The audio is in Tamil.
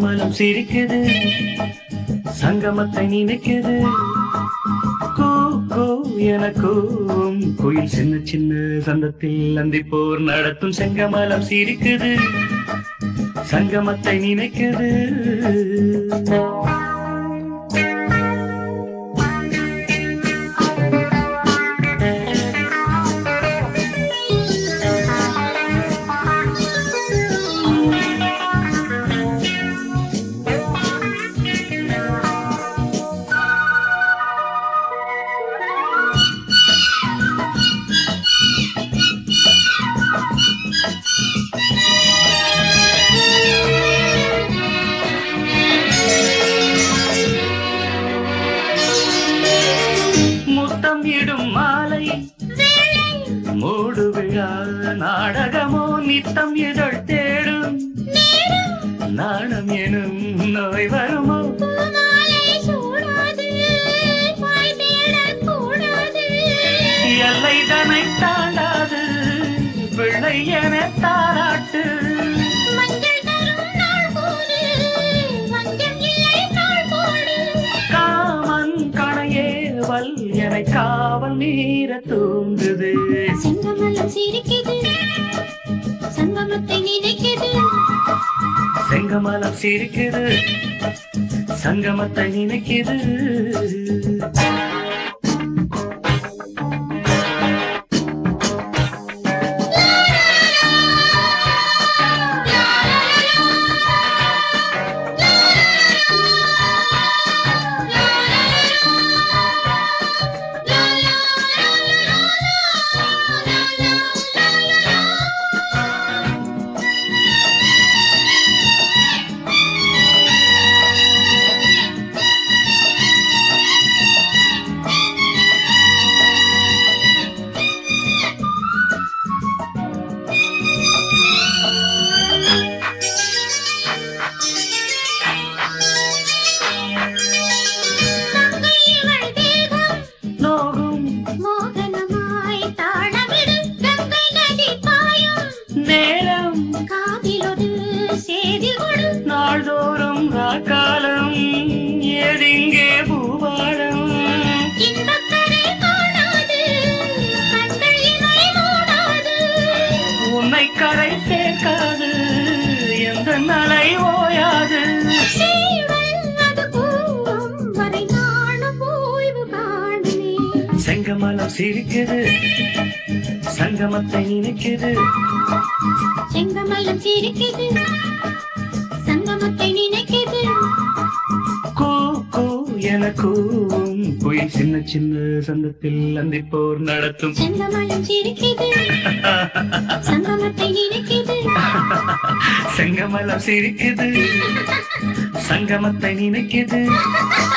செங்கமலம் சிரிக்குது சங்கமத்தை நினைக்குது கூ கூ எனக்கும் குயில் சின்ன சின்ன சந்தத்தில் அந்திப்போர் நடத்தும் செங்கமலம் சிரிக்குது சங்கமத்தை நினைக்குது முத்தம் இடும் மாலை மூடு விழா நாடகமோ நித்தம் இதழ் தேடும் நாணம் எனும் நோய் வருமோ எல்லை தனை தாண்டாது பிள்ளை என தாராட்டு காமன் கணையேவல் என காவல் நீர தூங்குது செங்கமலம் சிரிக்குது சங்கமத்தை நினைக்குது செங்கமலம் சிரிக்குது சங்கமத்தை நினைக்குது இவள் தேகம் நோகும் மோகனமாய் தாளமிடு கங்கை நதி பாயும் நேரம் காதிலொரு சேதி கொடு நாள்தோறும் ராக்காலம் ஏதிங்கே பூவாடம் இன்பக் கரை காணாது கண்கள் இமை மூடாது உன்னை கரை சேர்க்காது எந்த நலை ஓயாது சீவல் அது கூவும் வரை நாளும் ஓய்வு காணுமே செங்கமலம் சிரிக்குது சங்கமத்தை நினைக்குது செங்கமலம் சிரிக்குது சங்கமத்தை நினைக்குது கூ கூ என கூவும் குயில் சின்ன சின்ன சந்தத்தில் அந்திப்போர் நடத்தும் செங்கமலம் சிரிக்குது சங்கமத்தை நினைக்குது செங்கமலம் சிரிக்குது சங்கமத்தை நினைக்குது